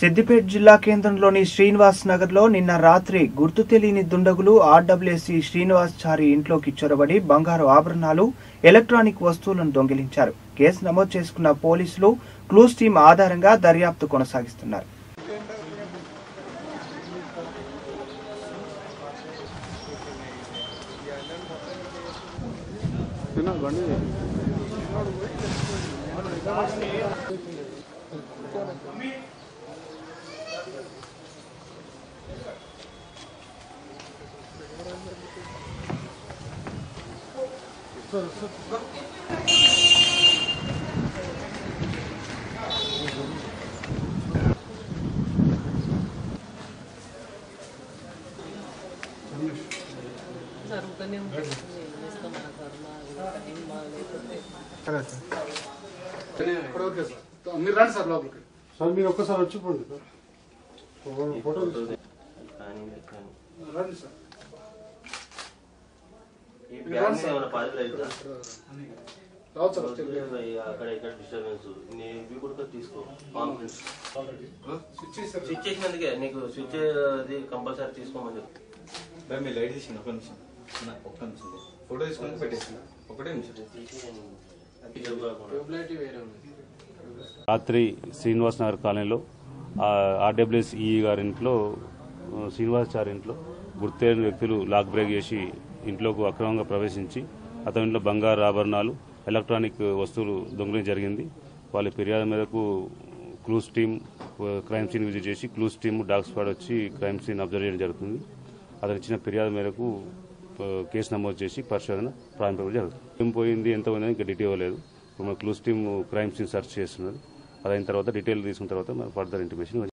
సిద్దిపేట జిల్లా కేంద్రంలోని శ్రీనివాస్ నగర్లో నిన్న రాత్రి గుర్తు తెలియని దుండగులు ఆర్డబ్ల్యూఎస్సీ శ్రీనివాస్ చారి ఇంట్లోకి చొరబడి బంగారు ఆభరణాలు ఎలక్ట్రానిక్ వస్తువులను దొంగిలించారు కేసు నమోదు చేసుకున్న పోలీసులు క్లూస్ టీం ఆధారంగా దర్యాప్తు కొనసాగిస్తున్నారు జరుగుతూనే ఉంటుంది ఏం చేస్తాం మన కర్మ ఏం బాగలేకపోతే ఇప్పుడు ఓకే సార్ మీరు రండి సార్ లోపలికి సార్ మీరు ఒక్కసారి వచ్చి పోండి సార్ ఫోటో- ఫోటో తీసుకోండి. రండి సార్ ఈ బ్యాంక్ ఏమైనా పాదులు అవుతుందా రావచ్చు సార్ వచ్చి. అక్కడ ఇక్కడ డిస్టర్బెన్స్ నేను ఇవి కూడా తీసుకో కాన్ఫరెన్స్ స్విచ్ చేశారు స్విచ్ చేసినందుకే నీకు స్విచ్ అది కంపల్సరీ తీసుకోమని చెప్పు బై మీ లైట్ తీసింది ఒక నిమిషం నా- ఒక్క నిమిషం ఫోటో తీసుకొని పెట్టేసి ఒకటే నిమిషం తీసి నేను ఇది కాకుండా ట్యూబ్లైట్ వేరే ఉంది రాత్రి శ్రీనివాస్ నగర్ కాలనీలో ఆర్డబ్ల్యూఎస్ ఈఈ గారి ఇంట్లో ఆ, శ్రీనివాస్ చారి ఇంట్లో గుర్తెరిగిన వ్యక్తులు లాక్ బ్రేక్ చేసి ఇంట్లోకి అక్రమంగా ప్రవేశించి అతని ఇంట్లో బంగారు ఆభరణాలు ఎలక్ట్రానిక్ వస్తువులు దొంగలించడం జరిగింది వాళ్ళ ఫిర్యాదు మేరకు క్లూస్ టీమ్ ఆ, క్రైమ్ సీన్ విజిట్ చేసి క్లూస్ టీమ్ డాగ్ స్క్వాడ్ వచ్చి క్రైమ్ సీన్ అబ్జర్వ్ చేయడం జరుగుతుంది అతను ఇచ్చిన ఫిర్యాదు మేరకు ఆ, కేసు నమోదు చేసి పరిశోధన ప్రారంభించడం జరుగుతుంది ఏం పోయింది ఎంత పోయిందని ఇంకా డీటెయిల్ లేదు ఇప్పుడు మన clues team crime scene search చేస్తున్నది అదైన తర్వాత డీటెయిల్ తీసుకున్న తర్వాత ఫర్దర్ ఇంటిమేషన్